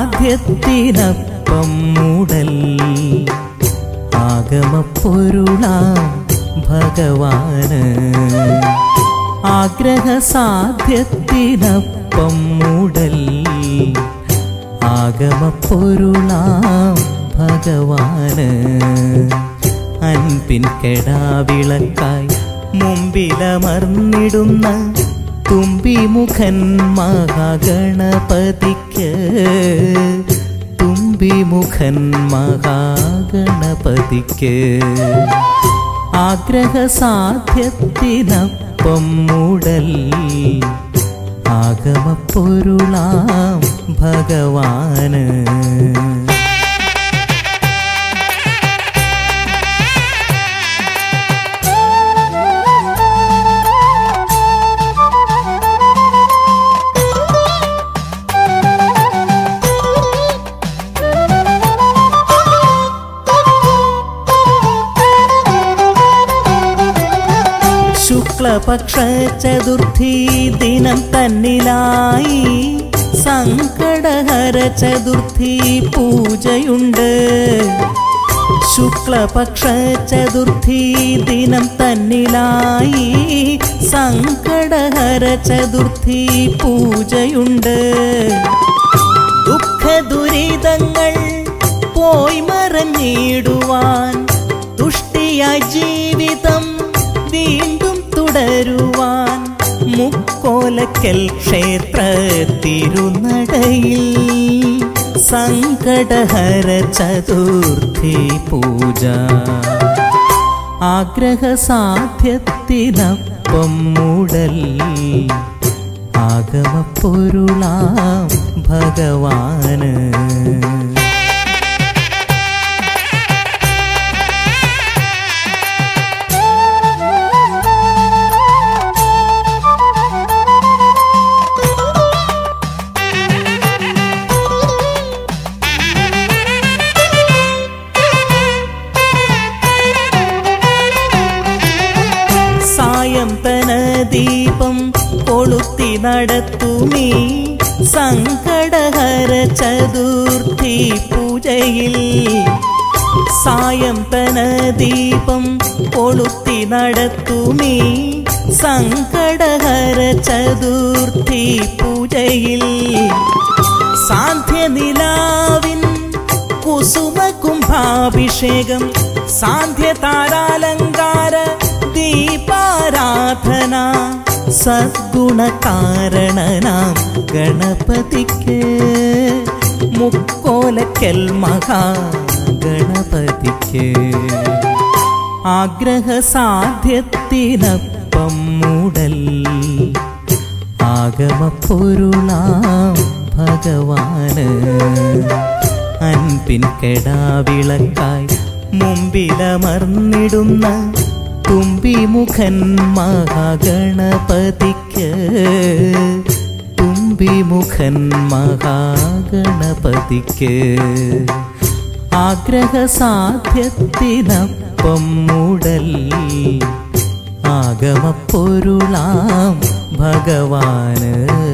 സാധ്യത്തിനപ്പം മൂടൽ ആഗമപ്പൊരുളാം ഭഗവാന് ആഗ്രഹ സാധ്യത്തിനപ്പം മൂടൽ ആഗമപ്പൊരുളാം ഭഗവാന് അൻപിൻ കെടാവിളക്കായി മുമ്പിലമർന്നിടുന്ന തുമ്പിമുഖൻ മഹാഗണപതിക്ക് തുമ്പിമുഖൻ മഹാഗണപതിക്ക് ആഗ്രഹ സാധ്യത്തിനപ്പം മൂടൽ ആഗമപ്പൊരുളാം ഭഗവാന് ശുക്ലപക്ഷ ചതുർത്ഥി ദിനം തന്നിലായി സങ്കടഹര ചതുർത്ഥി പൂജയുണ്ട് ശുക്ലപക്ഷ ചതുർത്ഥി ദിനം തന്നിലായി സങ്കടഹര ചതുർത്ഥി പൂജയുണ്ട് ദുഃഖ ദുരിതങ്ങൾ പോയി മറഞ്ഞിടുവാൻ തുഷ്ടിയായി ജീവിതം വീണ്ടും തുടരുവാൻ മുക്കോലക്കൽ ക്ഷേത്ര തിരുനടയിൽ സങ്കടഹര ചതുർത്ഥി പൂജ ആഗ്രഹ സാധ്യത്തിനപ്പം മൂടൽ ആഗമപ്പൊരുളാം ഭഗവാന് സായന്തന ദീപം കൊളുത്തി നടത്തുമീ സങ്കടഹര ചതുർത്ഥി പൂജയിൽ സായന്തന ദീപം കൊളുത്തി നടത്തുമീ സങ്കടഹര ചതുർത്ഥി പൂജയിൽ സാന്ധ്യനിലാവിൻ കുസുമ കുംഭാഭിഷേകം സാന്ധ്യതാരാലങ്കാര ദീപാരാധന സദ്ഗുണകാരണനാം ഗണപതിക്ക് മുക്കോലക്കൽ മഹാ ഗണപതിക്ക് ആഗ്രഹ സാധ്യത്തിനപ്പം മൂടൽ ആഗമപ്പൊരുളാം ഭഗവാന് അൻപിൻ കെടാവിളക്കായി മുമ്പിലമർന്നിടുന്ന തുമ്പിമുഖൻ മഹാഗണപതിക്ക് തുമ്പിമുഖൻ മഹാഗണപതിക്ക് ആഗ്രഹ സാധ്യത്തിനപ്പം മൂടൽ ആഗമപ്പൊരുളാം ഭഗവാന്